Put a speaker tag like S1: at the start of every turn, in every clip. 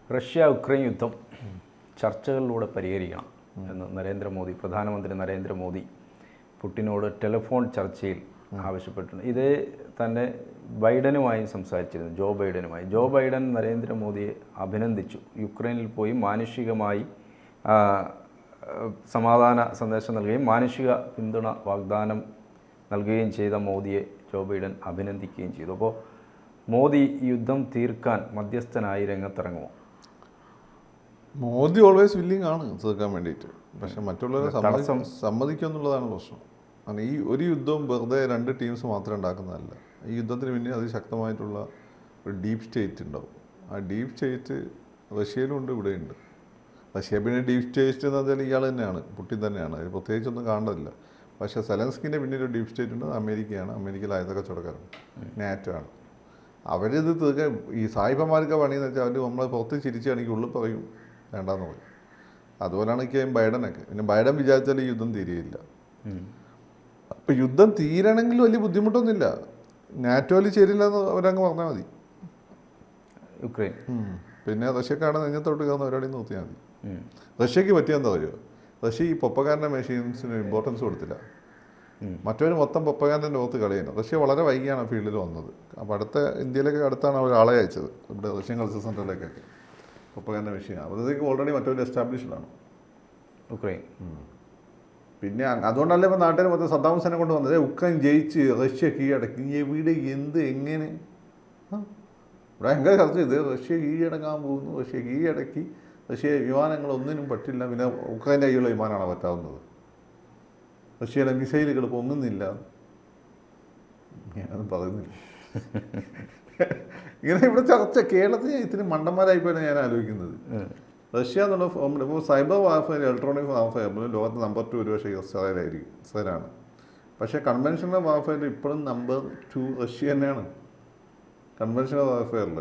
S1: Russia Ukraine യുദ്ധം ചർച്ചകളിലൂടെ പരിഹരിക്കണം എന്ന് നരേന്ദ്രമോദി പ്രധാനമന്ത്രി നരേന്ദ്രമോദി പുടിനോട് ടെലിഫോൺ ചർച്ചയിൽ ആവശ്യപ്പെട്ടിട്ടുണ്ട് ഇതേ തന്നെ ബൈഡനുമായും സംസാരിച്ചിരുന്നു ജോ ബൈഡനുമായി ജോ ബൈഡൻ നരേന്ദ്രമോദിയെ അഭിനന്ദിച്ചു യുക്രൈനിൽ പോയി മാനുഷികമായി ആ, സമാധാന സന്ദേശം നൽകുകയും മാനുഷിക പിന്തുണ വാഗ്ദാനം നൽകുകയും ചെയ്ത മോദിയെ ജോ ബൈഡൻ അഭിനന്ദിക്കുകയും ചെയ്തു അപ്പോൾ മോദി ഈ യുദ്ധം തീർക്കാൻ മധ്യസ്ഥനായി രംഗത്തിറങ്ങുമോ
S2: മോദി ഓൾവേസ് വില്ലിംഗ് ആണ് തീർക്കാൻ വേണ്ടിയിട്ട് പക്ഷെ മറ്റുള്ളവരെ സമ്മതി സമ്മതിക്കുക എന്നുള്ളതാണ് പ്രശ്നം കാരണം ഈ ഒരു യുദ്ധവും വെറുതെ രണ്ട് ടീംസ് മാത്രം ഉണ്ടാക്കുന്നതല്ല ഈ യുദ്ധത്തിന് പിന്നെ അതിശക്തമായിട്ടുള്ള ഒരു ഡീപ്പ് സ്റ്റേറ്റ് ഉണ്ടാവും ആ ഡീപ്പ് സ്റ്റേറ്റ് റഷ്യയിലും ഉണ്ട് ഇവിടെയുണ്ട് റഷ്യ പിന്നെ ഡീപ്പ് സ്റ്റേറ്റ് എന്ന് പറഞ്ഞാൽ ഇയാൾ തന്നെയാണ് പുട്ടിൻ തന്നെയാണ് അതിന് പ്രത്യേകിച്ചൊന്നും കാണേണ്ടതില്ല പക്ഷേ സെലൻസ്കിൻ്റെ പിന്നിൽ ഒരു ഡീപ്പ് സ്റ്റേറ്റ് ഉണ്ട് അത് അമേരിക്കയാണ് അമേരിക്കയിൽ ആയുധ കച്ചവടക്കാരാണ് നാറ്റോ ആണ് അവരിത് തീർക്കാൻ ഈ സായിപ്പന്മാർക്ക് പണിയെന്ന് വെച്ചാൽ അവർ നമ്മളെ പുറത്ത് ചിരിച്ചാണെങ്കിൽ ഉള്ളിൽ പറയും വേണ്ടാന്ന് പറയും അതുപോലെയാണ് ഈ ബൈഡനൊക്കെ പിന്നെ ബൈഡൻ വിചാരിച്ചാൽ ഈ യുദ്ധം തീരുകയില്ല അപ്പം യുദ്ധം തീരണമെങ്കിൽ വലിയ ബുദ്ധിമുട്ടൊന്നുമില്ല നാറ്റോയിൽ ചേരില്ല എന്ന് അവരങ്ങ് പറഞ്ഞാൽ മതി
S1: യുക്രൈൻ
S2: ഉം. പിന്നെ റഷ്യക്കാണ് നെഞ്ഞത്തോട്ട് കയറുന്ന പരിപാടി നിർത്തിയാൽ മതി
S1: ഉം.
S2: റഷ്യക്ക് പറ്റിയെന്താ പറയുക റഷ്യ ഈ പൊപ്പകാരൻ്റെ മെഷീൻസിന് ഇമ്പോർട്ടൻസ് കൊടുത്തില്ല മറ്റവർ മൊത്തം പൊപ്പകാരൻ്റെ ലോകത്ത് കളിയാണ് റഷ്യ വളരെ വൈകിയാണ് ഫീൽഡിൽ വന്നത് അപ്പോൾ അടുത്ത ഇന്ത്യയിലേക്ക് അടുത്താണ് അവർ ആളെ അയച്ചത് ഇവിടെ റഷ്യൻ കൾച്ചർ സെൻറ്ററിലേക്കൊക്കെ പൊപ്പകാരൻ്റെ മെഷീൻ അപ്പോഴത്തേക്ക് ഓൾറെഡി മറ്റൊരു എസ്റ്റാബ്ലിഷ്ഡ് ആണ്
S1: യുക്രൈൻ
S2: പിന്നെ അ- അതുകൊണ്ടല്ലേ ഇപ്പോൾ നാട്ടിൽ മൊത്തം സദ്ദാം ഹുസൈനെ കൊണ്ട് വന്നത് ഉക്രൈൻ ജയിച്ച് റഷ്യ കീഴടക്കി എവിടെ എന്ത് എങ്ങനെ ആ? ഇവിടെ ഭയങ്കര ചർച്ച ചെയ്ത് റഷ്യ കീഴടക്കാൻ പോകുന്നു റഷ്യ കീഴടക്കി റഷ്യ വിമാനങ്ങൾ ഒന്നിനും പറ്റില്ല പിന്നെ ഉക്രൈൻ്റെ കയ്യിലുള്ള വിമാനമാണ് പറ്റാവുന്നത് റഷ്യയുടെ മിസൈലുകൾ പൊങ്ങുന്നില്ല ഞാനൊന്നും പറയുന്നില്ല ഇങ്ങനെ ഇവിടെ ചർച്ച കേരളത്തിൽ ഇത്തിരി മണ്ടന്മാരായിപ്പോയാണ് ഞാൻ ആലോചിക്കുന്നത് റഷ്യ എന്നുള്ള ഫോമിൽ ഇപ്പോൾ സൈബർ വാർഫെയർ ഇലക്ട്രോണിക് വാർഫെയറിൽ ലോകത്ത് നമ്പർ ടു ഒരുപക്ഷെ ഇസ്രായേലായിരിക്കും ഇസ്രായേലാണ് പക്ഷേ കൺവെൻഷണൽ വാർഫെയറിൽ ഇപ്പോഴും നമ്പർ ടു റഷ്യ തന്നെയാണ് കൺവെൻഷണൽ വാർഫെയറിൽ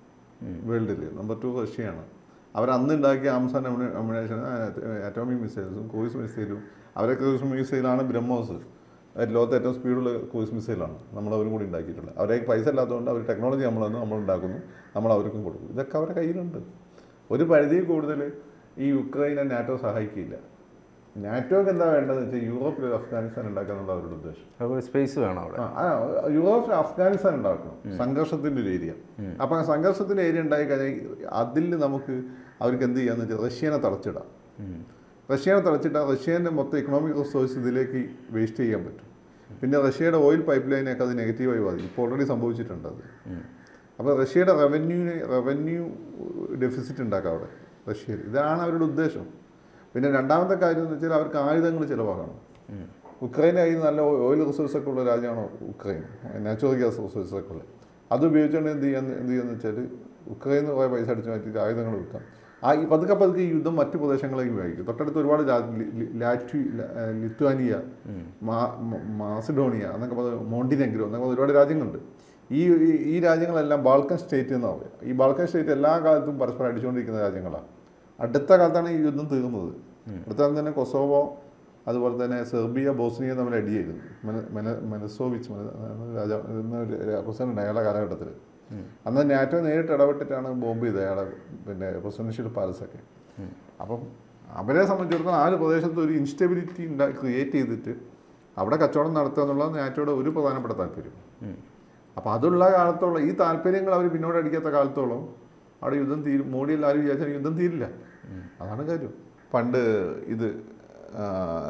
S2: വേൾഡിൽ നമ്പർ ടു റഷ്യയാണ് അവർ അന്ന് ഉണ്ടാക്കിയ ആംസാൻ അമ്യൂണേഷൻ അറ്റോമിക് മിസൈൽസും ക്രൂയിസ് മിസൈലും അവരെ ക്രൂയിസ് മിസൈലാണ് ബ്രഹ്മോസ് അത് ലോകത്തെ ഏറ്റവും സ്പീഡുള്ള ക്രൂയിസ് മിസൈലാണ് നമ്മൾ അവരും കൂടി ഉണ്ടാക്കിയിട്ടുള്ളത് അവരെ പൈസ ഇല്ലാത്തതുകൊണ്ട് അവർ ടെക്നോളജി നമ്മൾ തന്നു നമ്മൾ ഉണ്ടാക്കുന്നു നമ്മൾ അവർക്കും കൊടുക്കും ഇതൊക്കെ അവരുടെ കയ്യിലുണ്ട് ഒരു പരിധിയിൽ കൂടുതൽ ഈ യുക്രൈനെ നാറ്റോ സഹായിക്കില്ല നാറ്റോക്ക് എന്താ വേണ്ടതെന്ന് വെച്ചാൽ യൂറോപ്പിൽ ഒരു അഫ്ഗാനിസ്ഥാൻ ഉണ്ടാക്കുക എന്നുള്ള അവരുടെ ഉദ്ദേശം
S1: അപ്പോൾ സ്പേസ് വേണം അവിടെ
S2: ആ, ആ, യൂറോപ്പിൽ അഫ്ഗാനിസ്ഥാൻ ഉണ്ടാക്കണം സംഘർഷത്തിന്റെ ഒരു ഏരിയ അപ്പൊ ആ സംഘർഷത്തിന്റെ ഏരിയ ഉണ്ടായി കഴിഞ്ഞാൽ അതിൽ നമുക്ക് അവർക്ക് എന്ത് ചെയ്യാന്ന് വെച്ചാൽ റഷ്യനെ തളച്ചിടാം റഷ്യനെ തളച്ചിട്ടാൽ റഷ്യൻ്റെ മൊത്തം ഇക്കണോമിക് റിസോഴ്സ് ഇതിലേക്ക് വേസ്റ്റ് ചെയ്യാൻ പറ്റും പിന്നെ റഷ്യയുടെ ഓയിൽ പൈപ്പ് ലൈനൊക്കെ അത് നെഗറ്റീവായി ബാധിക്കും ഇപ്പോൾ ഓൾറെഡി സംഭവിച്ചിട്ടുണ്ട് അത് അപ്പോൾ റഷ്യയുടെ റവന്യൂവിന് റവന്യൂ ഡെഫിസിറ്റ് ഉണ്ടാക്കാം അവിടെ റഷ്യയിൽ ഇതാണ് അവരുടെ ഉദ്ദേശം പിന്നെ രണ്ടാമത്തെ കാര്യം എന്ന് വെച്ചാൽ അവർക്ക് ആയുധങ്ങൾ ചിലവാക്കണം ഉക്രൈൻ്റെ കയ്യിൽ നല്ല ഓയിൽ റിസോഴ്സ് ഒക്കെ ഉള്ള രാജ്യമാണ് ഉക്രൈൻ നാച്ചുറൽ ഗ്യാസ് റിസോഴ്സ് ഒക്കെ ഉള്ളത് അത് ഉപയോഗിച്ചുകൊണ്ട് എന്ത് ചെയ്യാന്ന് എന്ത് ചെയ്യാന്ന് വെച്ചാൽ ഉക്രൈനിൽ നിന്ന് കുറേ പൈസ അടിച്ച് മാറ്റിയിട്ട് ആയുധങ്ങൾ വിൽക്കാം ആ ഈ പതുക്കെ പതുക്കെ ഈ യുദ്ധം മറ്റു പ്രദേശങ്ങളിലേക്ക് വ്യാപിക്കും തൊട്ടടുത്ത് ഒരുപാട് രാ- ലി- ലി- ലാറ്റ്വി ല- ഏഹ് ലിത്വാനിയ മാ- മ- മാസിഡോണിയ എന്നൊക്കെ പറഞ്ഞ മോണ്ടിനെഗ്രോ എന്നൊക്കെ പറഞ്ഞ ഒരുപാട് രാജ്യങ്ങളുണ്ട് ഈ ഈ- ഈ രാജ്യങ്ങളെല്ലാം ബാൾക്കൻ സ്റ്റേറ്റ് എന്നാണ് പറയുക ഈ ബാൾക്കൻ സ്റ്റേറ്റ് എല്ലാ കാലത്തും പരസ്പരം അടിച്ചുകൊണ്ടിരിക്കുന്ന രാജ്യങ്ങളാണ് അടുത്ത കാലത്താണ് ഈ യുദ്ധം തീർന്നത് അടുത്ത കാലത്ത് തന്നെ കൊസോവോ അതുപോലെ തന്നെ സെർബിയ ബോസ്നിയ തമ്മിൽ അടിയായിരുന്നു മെന- മെന- മെനസോവിച്ച് മെന- രാജാ എന്നൊരു പ്രസിഡന്റ് അയാളുടെ കാലഘട്ടത്തിൽ അന്ന് നാറ്റോ നേരിട്ട് ഇടപെട്ടിട്ടാണ് ബോംബ് ചെയ്തത് അയാളെ പിന്നെ പ്രസിഡൻഷ്യൽ പാലസൊക്കെ അപ്പം അവരെ സംബന്ധിച്ചിടത്തോളം ആ ഒരു പ്രദേശത്ത് ഒരു ഇൻസ്റ്റെബിലിറ്റി ഉണ്ടാ ക്രിയേറ്റ് ചെയ്തിട്ട് അവിടെ കച്ചവടം നടത്തുക എന്നുള്ളത് നാറ്റോയുടെ ഒരു പ്രധാനപ്പെട്ട താല്പര്യം അപ്പോൾ അതുള്ള കാലത്തോളം ഈ താല്പര്യങ്ങൾ അവർ പിന്നോട്ട് അടിക്കാത്ത കാലത്തോളം അവിടെ യുദ്ധം തീരും മോഡി എല്ലാവരും വിചാരിച്ചാൽ യുദ്ധം തീരില്ല അതാണ് കാര്യം പണ്ട് ഇത് ആ,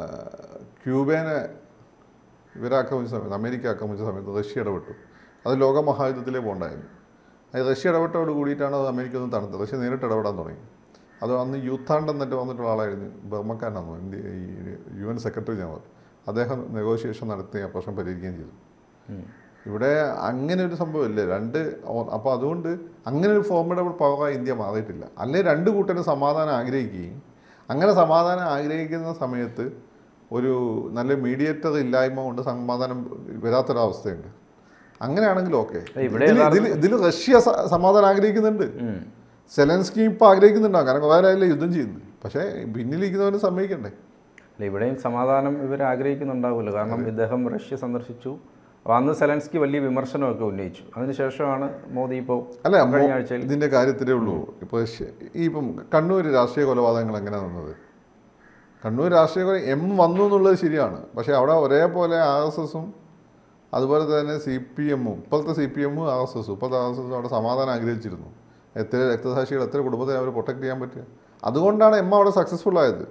S2: ക്യൂബേനെ ഇവരാക്രമിച്ച സമയത്ത് അമേരിക്ക ആക്രമിച്ച സമയത്ത് റഷ്യ ഇടപെട്ടു അത് ലോകമഹായുദ്ധത്തിലേ പോണ്ടായിരുന്നു അത് റഷ്യ ഇടപെട്ടോട് കൂടിയിട്ടാണ് അത് അമേരിക്ക ഒന്ന് തണുത്തത് റഷ്യ നേരിട്ട് ഇടപെടാൻ തുടങ്ങി അത് അന്ന് യൂത്താണ്ട് എന്നിട്ട് വന്നിട്ടുള്ള ആളായിരുന്നു ബർമ്മക്കാരനാണോ ഇന്ത്യ ഈ യു എൻ സെക്രട്ടറി ജനറൽ അദ്ദേഹം നെഗോഷിയേഷൻ നടത്തി ആ പ്രശ്നം പരിഹരിക്കുകയും ചെയ്തു ഇവിടെ അങ്ങനെ ഒരു സംഭവമില്ല രണ്ട് അപ്പോൾ അതുകൊണ്ട് അങ്ങനെ ഒരു ഫോർമിഡബിൾ പവറായി ഇന്ത്യ മാറിയിട്ടില്ല അല്ലെ രണ്ട് കൂട്ടരും സമാധാനം ആഗ്രഹിക്കുകയും അങ്ങനെ സമാധാനം ആഗ്രഹിക്കുന്ന സമയത്ത് ഒരു നല്ല മീഡിയേറ്റർ ഇല്ലായ്മ കൊണ്ട് സമാധാനം വരാത്തൊരവസ്ഥയുണ്ട് അങ്ങനെയാണെങ്കിൽ ഓക്കെ
S1: ഇവിടെ
S2: ഇതിൽ ഇതിൽ റഷ്യ സ- സമാധാനം ആഗ്രഹിക്കുന്നുണ്ട് സെലൻസ്കി ഇപ്പോൾ ആഗ്രഹിക്കുന്നുണ്ടാവും കാരണം കുറേ ആയില്ലേ യുദ്ധം ചെയ്യുന്നത് പക്ഷേ പിന്നിലിരിക്കുന്നവന് സമ്മതിക്കണ്ടേ
S1: അല്ല ഇവിടെയും സമാധാനം ഇവർ ആഗ്രഹിക്കുന്നുണ്ടാവുമല്ലോ കാരണം ഇദ്ദേഹം റഷ്യ സന്ദർശിച്ചു അപ്പോൾ അന്ന് സെലൻസ്കി വലിയ വിമർശനമൊക്കെ ഉന്നയിച്ചു അതിനുശേഷമാണ് മോദി ഇപ്പോൾ
S2: അല്ല മോ-
S1: കഴിഞ്ഞ ആഴ്ചയിൽ
S2: ഇതിന്റെ കാര്യത്തിലേ ഉള്ളൂ ഇപ്പോൾ ഈ ഇപ്പം കണ്ണൂർ രാഷ്ട്രീയ കൊലപാതകങ്ങൾ എങ്ങനെയാണ് നിന്നത് കണ്ണൂർ രാഷ്ട്രീയ കൊല എം വന്നു എന്നുള്ളത് ശരിയാണ് പക്ഷേ അവിടെ ഒരേപോലെ ആർ എസ് എസും അതുപോലെ തന്നെ സി പി എമ്മും ഇപ്പോഴത്തെ സി പി എമ്മും ആർ എസ് എസും ഇപ്പോഴത്തെ ആർ എസ് എസും അവിടെ സമാധാനം ആഗ്രഹിച്ചിരുന്നു എത്ര രക്തസാക്ഷികൾ എത്ര കുടുംബത്തെ അവർ പ്രൊട്ടക്ട് ചെയ്യാൻ പറ്റുക അതുകൊണ്ടാണ് എം അവിടെ സക്സസ്ഫുൾ ആയത്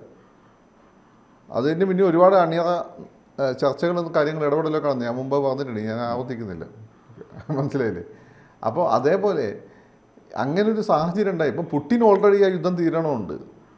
S2: അതിന് പിന്നെ ഒരുപാട് അണിയറ ഏഹ്, ചർച്ചകളും കാര്യങ്ങളും ഇടപെടലൊക്കെ ആണ് ഞാൻ മുമ്പ് പറഞ്ഞിട്ടുണ്ട് ഞാൻ ആവർത്തിക്കുന്നില്ല മനസ്സിലായില്ലേ അപ്പോൾ അതേപോലെ അങ്ങനെ ഒരു സാഹചര്യം ഉണ്ടായി ഇപ്പം പുട്ടിൻ ഓൾറെഡി ആ യുദ്ധം തീരണമുണ്ട്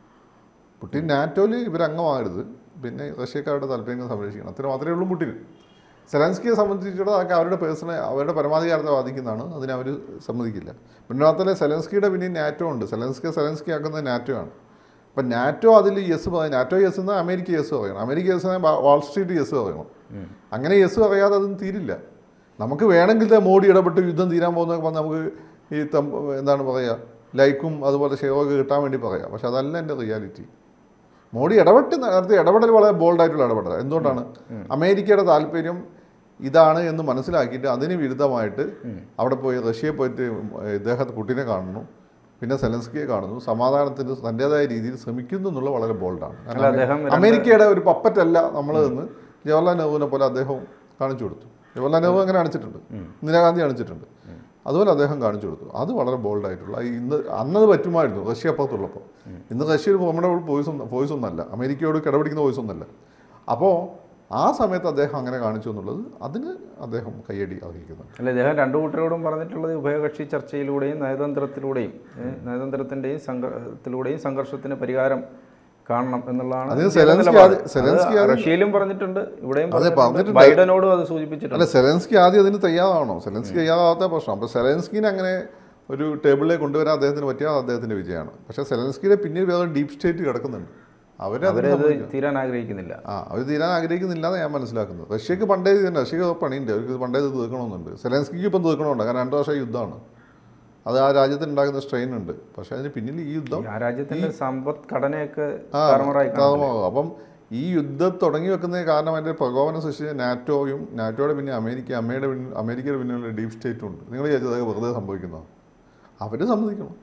S2: പുട്ടിൻ നാറ്റോയിൽ ഇവരംഗമാകരുത് പിന്നെ റഷ്യക്കാരുടെ താല്പര്യങ്ങൾ സംരക്ഷിക്കണം അത്ര മാത്രമേ ഉള്ളൂ പുട്ടിന് സെലൻസ്കിയെ സംബന്ധിച്ചിടത്തോളം അതൊക്കെ അവരുടെ പേഴ്സണൽ അവരുടെ പരമാധികാരത്തെ ബാധിക്കുന്നതാണ് അതിന് അവർ സമ്മതിക്കില്ല പിന്നെ മാത്രമല്ല സെലൻസ്കിയുടെ പിന്നെ നാറ്റോ ഉണ്ട് സെലൻസ്കിയെ സെലൻസ്കി ആക്കുന്നത് നാറ്റോ ആണ് അപ്പം നാറ്റോ അതിൽ യെസ് പറയും നാറ്റോ യെസ് എന്നാൽ അമേരിക്ക യെസ് പറയണം അമേരിക്ക യെസ് എന്നാൽ വാൾ സ്ട്രീറ്റ് യെസ് പറയണം അങ്ങനെ യെസ് പറയാതെ അതും തീരില്ല നമുക്ക് വേണമെങ്കിൽ ദേ മോഡി ഇടപെട്ട് യുദ്ധം തീരാൻ പോകുന്നതൊക്കെ പറഞ്ഞ് നമുക്ക് ഈ തം- എന്താണ് പറയുക ലൈക്കും അതുപോലെ ഷെയറൊക്കെ കിട്ടാൻ വേണ്ടി പറയാം പക്ഷെ അതല്ല എൻ്റെ റിയാലിറ്റി മോഡി ഇടപെട്ട് നടത്തിയ ഇടപെടൽ വളരെ ബോൾഡായിട്ടുള്ള ഇടപെടൽ എന്തുകൊണ്ടാണ് അമേരിക്കയുടെ താല്പര്യം ഇതാണ് എന്ന് മനസ്സിലാക്കിയിട്ട് അതിന് വിരുദ്ധമായിട്ട് അവിടെ പോയി റഷ്യയെ പോയിട്ട് ഇദ്ദേഹത്തെ പുട്ടിനെ കാണുന്നു പിന്നെ സെലൻസ്കിയെ കാണുന്നു സമാധാനത്തിന് തൻ്റെതായ രീതിയിൽ ശ്രമിക്കുന്നു എന്നുള്ള വളരെ ബോൾഡാണ്
S1: അല്ല, അദ്ദേഹം രണ്ട്
S2: അമേരിക്കയുടെ ഒരു പപ്പറ്റല്ല നമ്മൾ എന്ന് ജവഹർലാൽ നെഹ്റുവിനെ പോലെ അദ്ദേഹം കാണിച്ചു കൊടുത്തു ജവഹർലാൽ നെഹ്റു അങ്ങനെ കാണിച്ചിട്ടുണ്ട് ഇന്ദിരാഗാന്ധി കാണിച്ചിട്ടുണ്ട് അതുപോലെ അദ്ദേഹം കാണിച്ചു കൊടുത്തു അത് വളരെ ബോൾഡായിട്ടുള്ള ഇന്ന് അന്നത് പറ്റുമായിരുന്നു റഷ്യ അപ്പുറത്തുള്ളപ്പോൾ ഇന്ന് റഷ്യ ഒരു ഫോമഡബിൾ വോയിസ് ഒന്നും വോയിസ് ഒന്നല്ല അമേരിക്കയോട് കിടപിടിക്കുന്ന വോയിസ് ഒന്നല്ല അപ്പോൾ ആ സമയത്ത് അദ്ദേഹം അങ്ങനെ കാണിച്ചു എന്നുള്ളത് അതിന് അദ്ദേഹം കയ്യടി അർഹിക്കുന്നുണ്ട്
S1: അല്ല ഇദ്ദേഹം രണ്ടു കൂട്ടരോടും പറഞ്ഞിട്ടുള്ളത് ഉഭയകക്ഷി ചർച്ചയിലൂടെയും നയതന്ത്രത്തിലൂടെയും ഏ, നയതന്ത്രത്തിന്റെയും സംഘത്തിലൂടെയും സംഘർഷത്തിന് പരിഹാരം കാണണം എന്നുള്ളതാണ്
S2: അതിന്
S1: ഇന്ത്യയുടെ
S2: സെലൻസ്കി
S1: നിലപാട്.
S2: ആദ്യം- സെലൻസ്കി
S1: അത്
S2: ആദ്യം-
S1: റഷ്യയിലും പറഞ്ഞിട്ടുണ്ട് ഇവിടെയും
S2: അതെ,
S1: പറഞ്ഞിട്ടുണ്ട്.
S2: പറഞ്ഞിട്ടുണ്ട്.
S1: ബൈഡനോടും അത് സൂചിപ്പിച്ചിട്ടുണ്ട്
S2: അല്ല സെലൻസ്കി ആദ്യം അതിന് തയ്യാറാവണം സെലൻസ്കി തയ്യാറാവാത്ത പ്രശ്നം അപ്പോൾ സെലൻസ്കിനെ അങ്ങനെ ഒരു ടേബിളിലേക്ക് കൊണ്ടുവരാൻ അദ്ദേഹത്തിന് പറ്റിയ അദ്ദേഹത്തിൻ്റെ വിജയമാണ് പക്ഷേ സെലൻസ്കിയുടെ പിന്നിൽ വേറെ ഡീപ് സ്റ്റേറ്റ് കിടക്കുന്നുണ്ട് അവരെ അതിന്
S1: അവരത്
S2: സമ്മതിക്കണം.
S1: തീരാൻ ആഗ്രഹിക്കുന്നില്ല
S2: ആ അവർ തീരാൻ ആഗ്രഹിക്കുന്നില്ല എന്ന് ഞാൻ മനസ്സിലാക്കുന്നത് റഷ്യക്ക് പണ്ടേ ഇത് തന്നെ റഷ്യക്ക് പണിയുണ്ട് അവർക്ക് പണ്ടേ ഇത് തീർക്കണമെന്നുണ്ട് സെലൻസ്കിക്ക് ഇപ്പം തീർക്കണമുണ്ട് കാരണം രണ്ട് വർഷം യുദ്ധമാണ് അത് ആ രാജ്യത്തിന് ഉണ്ടാക്കുന്ന സ്ട്രെയിൻ ഉണ്ട് പക്ഷേ അതിന് പിന്നിൽ ഈ യുദ്ധം
S1: ആ രാജ്യത്തിന്റെ സമ്പദ്ഘടനയൊക്കെ
S2: ആ,
S1: താറുമാറായി കാണുന്നില്ല.
S2: താറുമാറാകും. അപ്പം ഈ യുദ്ധം തുടങ്ങി വെക്കുന്നതിന് കാരണം അതിൻ്റെ പ്രകോപനം സൃഷ്ടിച്ച നാറ്റോയും നാറ്റോയുടെ പിന്നെ അമേരിക്ക അമ്മയുടെ പിന്നിൽ അമേരിക്കയുടെ പിന്നിലുള്ള ഡീപ് സ്റ്റേറ്റും ഉണ്ട് നിങ്ങൾ വിചാരിച്ചത് അതൊക്കെ വെറുതെ സംഭവിക്കുന്നതാണ് അവർ സമ്മതിക്കണം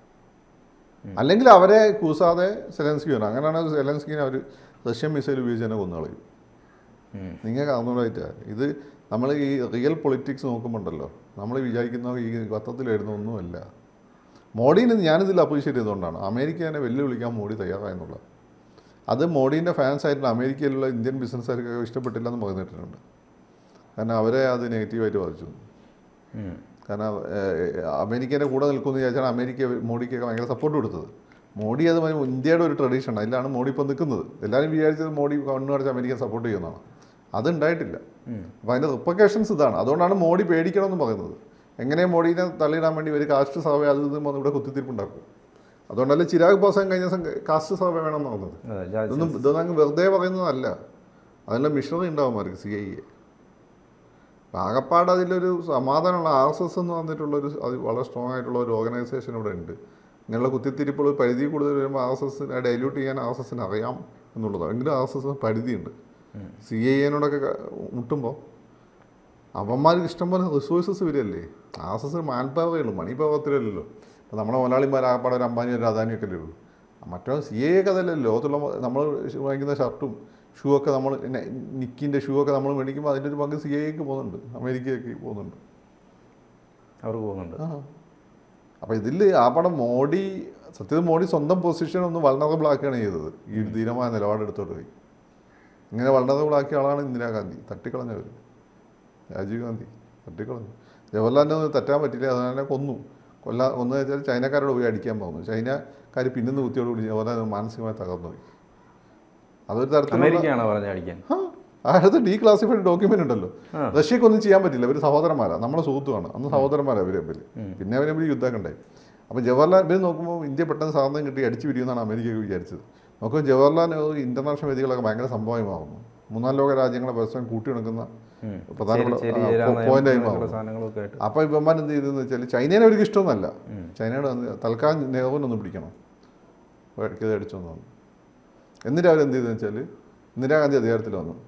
S2: അല്ലെങ്കിൽ അവരെ കൂസാതെ സെലൻസ്കി വരണം അങ്ങനെയാണ് സെലൻസ്കിനെ അവർ റഷ്യൻ മിസൈൽ ഉപയോഗിച്ച് തന്നെ കൊന്നുകളയും
S1: ഉം.
S2: നിങ്ങൾക്ക് അറിഞ്ഞൂടായിട്ടാ ഇത് നമ്മൾ ഈ റിയൽ പൊളിറ്റിക്സ് നോക്കുമ്പോണ്ടല്ലോ നമ്മൾ വിചാരിക്കുന്ന ഈ പത്രത്തിൽ എഴുതുന്ന ഒന്നുമല്ല മോഡീനെ ഞാനിതിൽ അപ്രീഷിയേറ്റ് ചെയ്തുകൊണ്ടാണ് അമേരിക്കനെ വെല്ലുവിളിക്കാൻ മോഡി തയ്യാറായെന്നുള്ളത് അത് മോഡീൻ്റെ ഫാൻസ് ആയിട്ടുള്ള അമേരിക്കയിലുള്ള ഇന്ത്യൻ ബിസിനസ്സുകാർക്കൊക്കെ ഇഷ്ടപ്പെട്ടില്ല എന്ന് പറഞ്ഞിട്ടുണ്ട് കാരണം അവരെ അത് നെഗറ്റീവായിട്ട് ബാധിച്ചു
S1: ഉം.
S2: കാരണം ഏഹ്, അമേരിക്കേൻ്റെ കൂടെ നിൽക്കുമെന്ന് വിചാരിച്ചാണ് അമേരിക്ക മോഡിക്കൊക്കെ ഭയങ്കര സപ്പോർട്ട് കൊടുത്തത് മോഡി അത് മതി- ഇന്ത്യയുടെ ഒരു ട്രഡീഷൻ അതിലാണ് മോഡി ഇപ്പോൾ നിൽക്കുന്നത് എല്ലാവരും വിചാരിച്ചത് മോഡി കണ്ണു അടച്ച് അമേരിക്ക സപ്പോർട്ട് ചെയ്യുന്നതാണ് അതുണ്ടായിട്ടില്ല അപ്പോൾ അതിൻ്റെ റിപ്പക്കേഷൻസ് ഇതാണ് അതുകൊണ്ടാണ് മോഡി പേടിക്കണമെന്ന് പറയുന്നത് എങ്ങനെ മോഡീനെ തള്ളിയിടാൻ വേണ്ടി ഒരു കാസ്റ്റ് സർവേ അത് ഇതും വന്ന് ഇവിടെ കുത്തിത്തിരിപ്പുണ്ടാക്കും അതുകൊണ്ടല്ലേ ചിരാഗ് പാസാൻ കഴിഞ്ഞ ദിവസം കാസ്റ്റ് സർവേ വേണമെന്ന് പറഞ്ഞത്
S1: അതെ, ജാതി
S2: ഇതൊന്നും ഇതൊന്നും അങ്ങ് വെറുതെ പറയുന്നതല്ല അതിനുള്ള മിഷണറി ഉണ്ടാവും അവർക്ക് സി ഐ എ ആകപ്പാട് അതിലൊരു സമാധാനമുള്ള ആർ എസ് എസ് എന്ന് പറഞ്ഞിട്ടുള്ളൊരു അത് വളരെ സ്ട്രോങ് ആയിട്ടുള്ള ഒരു ഓർഗനൈസേഷൻ ഇവിടെ ഉണ്ട് ഇങ്ങനെയുള്ള കുത്തിത്തിരിപ്പുകൾ പരിധി കൂടുതൽ വരുമ്പോൾ ആർ എസ് എസിനെ ഡൈല്യൂട്ട് ചെയ്യാൻ ആർ എസ് എസിന് അറിയാം എന്നുള്ളതാണ് എങ്കിലും ആർ എസ് എസിന് പരിധിയുണ്ട് സി ഐ എനോടൊക്കെ മുട്ടുമ്പോൾ അവന്മാർക്ക് ഇഷ്ടംപോലെ റിസോഴ്സസ് വരികയല്ലേ ആർ എസ് എസിന് മാൻ പവറേ ഉള്ളൂ മണി പവർ അത്രയല്ലല്ലോ ഇപ്പോൾ നമ്മുടെ മുതലാളിമാർ ആകപ്പാടെ ഒരു അമ്പാനി ഒരു അദാനിയൊക്കെ അല്ലേ ഉള്ളൂ മറ്റോ സി എ ഒക്കെ അതല്ലല്ലോ ലോകത്തുള്ള നമ്മൾ വാങ്ങിക്കുന്ന ഷർട്ടും ഷൂ ഒക്കെ നമ്മൾ നിക്കിൻ്റെ ഷൂ ഒക്കെ നമ്മൾ മേടിക്കുമ്പോൾ അതിൻ്റെ ഒരു പങ്ക് സി എക്ക് പോകുന്നുണ്ട് അമേരിക്കയ്ക്ക് പോകുന്നുണ്ട്
S1: അവർക്ക് പോകുന്നുണ്ട്
S2: ആ അപ്പോൾ ഇതിൽ ആ പടം മോഡി സത്യത്തിൽ മോഡി സ്വന്തം പൊസിഷൻ ഒന്ന് വൾണറബിൾ ആക്കുകയാണ് ചെയ്തത് ഈ ധീരമായ നിലപാടെടുത്തോട്ട് പോയി ഇങ്ങനെ വൾണറബിൾ ആക്കിയ ആളാണ് ഇന്ദിരാഗാന്ധി തട്ടിക്കളഞ്ഞവർ രാജീവ് ഗാന്ധി തട്ടിക്കളഞ്ഞു ജവഹർലാലിനെ ഒന്നും തെറ്റാൻ പറ്റില്ല അതിനെ കൊന്നു കൊല്ലാ കൊന്നു വെച്ചാൽ ചൈനക്കാരോട് പോയി അടിക്കാൻ പോകുന്നു ചൈനക്കാർ പിന്നുന്ന കുത്തിയോടുകൂടി ജവഹർലാൽ മാനസികമായി തകർന്നു പോയി അതൊരു തരത്തിലുള്ള
S1: അമേരിക്കയാണോ പറഞ്ഞ അടിക്കാൻ
S2: ആ അടുത്ത് ഡീ ക്ലാസിഫൈഡ് ഡോക്യുമെന്റ് ഉണ്ടല്ലോ
S1: ആ.
S2: റഷ്യക്കൊന്നും ചെയ്യാൻ പറ്റില്ല ഇവർ സഹോദരന്മാരാണ് നമ്മുടെ സുഹൃത്തുമാണ് അന്ന് സഹോദരന്മാരാണ് ഇവരെ തമ്മിൽ പിന്നെ അവരെ തമ്മിൽ യുദ്ധമൊക്കെ ഉണ്ടായി അപ്പോൾ ജവഹർലാൽ ഇവർ നോക്കുമ്പോൾ ഇന്ത്യ പെട്ടെന്ന് സ്വാതന്ത്ര്യം കിട്ടി അടിച്ചു പിരിയുമെന്നാണ് അമേരിക്കയൊക്കെ വിചാരിച്ചത് നോക്കുമ്പോൾ ജവഹർലാൽ നെഹ്റു ഇന്റർനാഷണൽ വേദികളൊക്കെ ഭയങ്കര സംഭവമായി മാറുന്നു മൂന്നാം ലോക രാജ്യങ്ങളെ പരസ്പരം കൂട്ടിയിണക്കുന്ന
S1: ഉം.
S2: പ്രധാനപ്പെട്ട
S1: ശരി, ശരി, ചേരാ, നയം,
S2: പോയിന്റായി
S1: അങ്ങനെയുള്ള
S2: മാറുന്നു
S1: സാധനങ്ങളൊക്കെ ആയിട്ട്
S2: അപ്പോൾ ഇവന്മാർ എന്ത് ചെയ്തെന്ന് വെച്ചാൽ ചൈനേനെ അവർക്ക് ഇഷ്ടമൊന്നുമല്ല ചൈനയുടെ വന്ന് തൽക്കാലം നെഹ്റുവിനൊന്ന് പിടിക്കണം അടിച്ചൊന്നു വന്നു എന്നിട്ട് അവരെന്ത് ചെയ്തെന്ന് വെച്ചാൽ ഇന്ദിരാഗാന്ധി അധികാരത്തിൽ വന്നു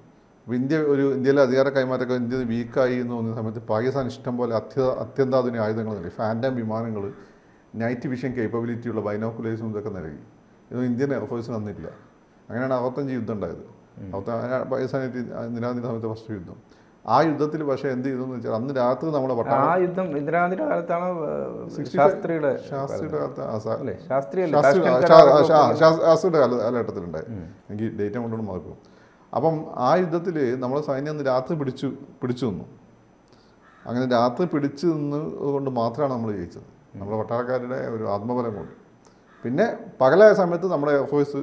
S2: അപ്പോൾ ഇന്ത്യ ഒരു ഇന്ത്യയിലെ അധികാര കൈമാറ്റമൊക്കെ ഇന്ത്യ വീക്കായി എന്ന് തോന്നിയ സമയത്ത് പാകിസ്ഥാൻ ഇഷ്ടം പോലെ അത്യ അത്യന്താധുനിക ആയുധങ്ങൾ നൽകി ഫാൻറ്റം വിമാനങ്ങൾ നൈറ്റ് വിഷൻ കേപ്പബിലിറ്റി ഉള്ള ബൈനോക്കുലേഴ്സും ഇതൊക്കെ നൽകി ഇതൊന്നും ഇന്ത്യൻ എയർഫോഴ്സിന് തന്നില്ല അങ്ങനെയാണ് അറുപത്തഞ്ച് യുദ്ധം ഉണ്ടായത് അറുപത്തി പാകിസ്ഥാനായിട്ട് ഇന്ദിരാഗാന്ധി സമയത്ത് ഫസ്റ്റ് യുദ്ധം ആ യുദ്ധത്തിൽ പക്ഷേ എന്ത് ചെയ്തു എന്ന് വെച്ചാൽ അന്ന് രാത്രി നമ്മളെ പട്ടാളം
S1: ആ യുദ്ധം ഇന്ദിരാഗാന്ധിയുടെ കാലത്താണ് ഏഹ്, ശാസ്ത്രിയുടെ
S2: ശാസ്ത്രിയുടെ കാലത്ത് ആ സാ-
S1: അല്ലേ ശാസ്ത്രിയല്ലേ
S2: ശാസ്ത്രി-
S1: താഷ്കന്റ്
S2: ശാ-
S1: കരാർ
S2: ശാ- ശാ- ശാസ്ത്രിയുടെ കാല കാലഘട്ടത്തിലുണ്ടായി എനിക്ക് ഡേറ്റ് കൊണ്ടുകൊണ്ട് മറക്കും അപ്പം ആ യുദ്ധത്തിൽ നമ്മളെ സൈന്യം അന്ന് രാത്രി പിടിച്ചു പിടിച്ചു നിന്നു അങ്ങനെ രാത്രി പിടിച്ചു നിന്ന് കൊണ്ട് മാത്രമാണ് നമ്മൾ ജയിച്ചത് നമ്മുടെ പട്ടാളക്കാരുടെ ഒരു ആത്മബലം കൊണ്ട് പിന്നെ പകലായ സമയത്ത് നമ്മുടെ എയർഫോഴ്സ്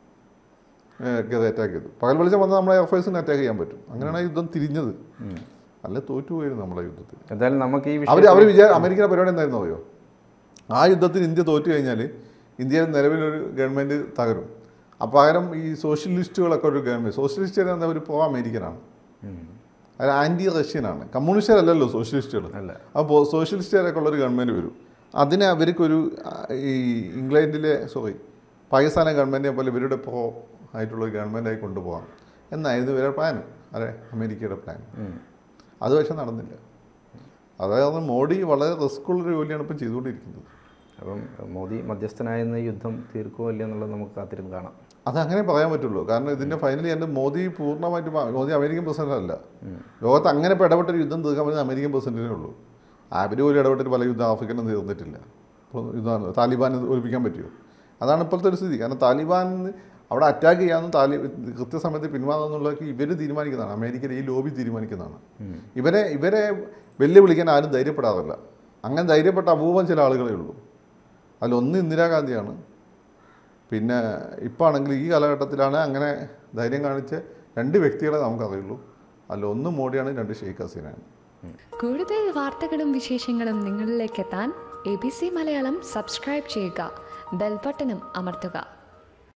S2: അറ്റാക്ക് ചെയ്തു പകൽ വെളിച്ചം വന്നാൽ നമ്മളെ എയർഫോഴ്സിന് അറ്റാക്ക് ചെയ്യാൻ പറ്റും അങ്ങനെയാണ് ആ യുദ്ധം തിരിഞ്ഞത് അല്ല തോറ്റുപോയിരുന്നു നമ്മളെ യുദ്ധത്തിൽ
S1: എന്തായാലും നമുക്ക് ഈ
S2: അവർ
S1: വിഷയം
S2: അവർ വിചാര അമേരിക്കയുടെ പരിപാടി എന്തായിരുന്നു അറിയോ ആ യുദ്ധത്തിൽ ഇന്ത്യ തോറ്റു കഴിഞ്ഞാൽ ഇന്ത്യയിൽ നിലവിലൊരു ഗവൺമെൻറ് തകരും അപ്പോൾ പകരം ഈ സോഷ്യലിസ്റ്റുകളൊക്കെ ഒരു ഗവൺമെൻറ് സോഷ്യലിസ്റ്റ് എന്താ ഒരു പ്രോ അമേരിക്കനാണ് അത് ആൻറ്റി റഷ്യനാണ് കമ്മ്യൂണിസ്റ്റരല്ലല്ലോ സോഷ്യലിസ്റ്റുകൾ
S1: അല്ല
S2: അപ്പോൾ സോഷ്യലിസ്റ്റുകാരൊക്കെ ഉള്ളൊരു ഗവൺമെൻറ് വരും അതിനെ അവർക്കൊരു ആ, ഈ ഇംഗ്ലണ്ടിലെ സോറി പാകിസ്ഥാനെ ഗവൺമെൻറ്റിനെ പോലെ ഇവരുടെ പ്രോ ആയിട്ടുള്ള ഒരു ഗവൺമെൻറ്റായി കൊണ്ടുപോകാം എന്നായിരുന്നു ഇവരുടെ പ്ലാൻ അതെ അമേരിക്കയുടെ പ്ലാൻ
S1: ഉം.
S2: അത് പക്ഷെ നടന്നില്ല അതായത് മോഡി വളരെ റിസ്ക് ഉള്ളൊരു ജോലിയാണ് ഇപ്പം ചെയ്തുകൊണ്ടിരിക്കുന്നത്
S1: അപ്പം മോദി മധ്യസ്ഥനായെന്ന് ഈ യുദ്ധം തീർക്കുമോ ഇല്ല എന്നുള്ളത് നമുക്ക് കാത്തിരുന്ന് കാണാം
S2: അത് അങ്ങനെ പറയാൻ പറ്റുള്ളൂ കാരണം ഇതിൻ്റെ ഫൈനലി എൻ്റെ മോദി പൂർണ്ണമായിട്ട് മാ- മോദി അമേരിക്കൻ പ്രസിഡന്റ് അല്ല ലോകത്ത് അങ്ങനെ ഇപ്പോൾ ഇടപെട്ടൊരു യുദ്ധം തീർക്കാൻ പറ്റുന്ന അമേരിക്കൻ പ്രസിഡന്റിനേ ഉള്ളൂ അവർ പോലും ഇടപെട്ടിട്ട് പല യുദ്ധം ആഫ്രിക്കനും തീർന്നിട്ടില്ല ഇപ്പോൾ ഇതാണ് താലിബാൻ ഒളിപ്പിക്കാൻ പറ്റുമോ അതാണ് ഇപ്പോഴത്തെ ഒരു സ്ഥിതി കാരണം താലിബാൻ അവിടെ അറ്റാക്ക് ചെയ്യാമെന്ന് താലി കൃത്യസമയത്ത് പിന്മാറുന്നുള്ളതൊക്കെ ഇവർ തീരുമാനിക്കുന്നതാണ് അമേരിക്കയിലെ ഈ ലോബി തീരുമാനിക്കുന്നതാണ് ഇവരെ ഇവരെ വെല്ലുവിളിക്കാൻ ആരും ധൈര്യപ്പെടാറില്ല അങ്ങനെ ധൈര്യപ്പെട്ട അപൂർവം ചില ആളുകളേ ഉള്ളൂ അതിലൊന്ന് ഇന്ദിരാഗാന്ധിയാണ് പിന്നെ ഇപ്പോൾ ആണെങ്കിൽ ഈ കാലഘട്ടത്തിലാണ് അങ്ങനെ ധൈര്യം കാണിച്ച രണ്ട് വ്യക്തികളെ നമുക്കറിയുള്ളൂ അതിലൊന്ന് മോഡിയാണ് രണ്ട് ഷെയ്ഖ് ഹസീനയാണ്
S3: കൂടുതൽ വാർത്തകളും വിശേഷങ്ങളും നിങ്ങളിലേക്ക് എത്താൻ A B C Malayalam subscribe ചെയ്യുക ബെൽബട്ടനും അമർത്തുക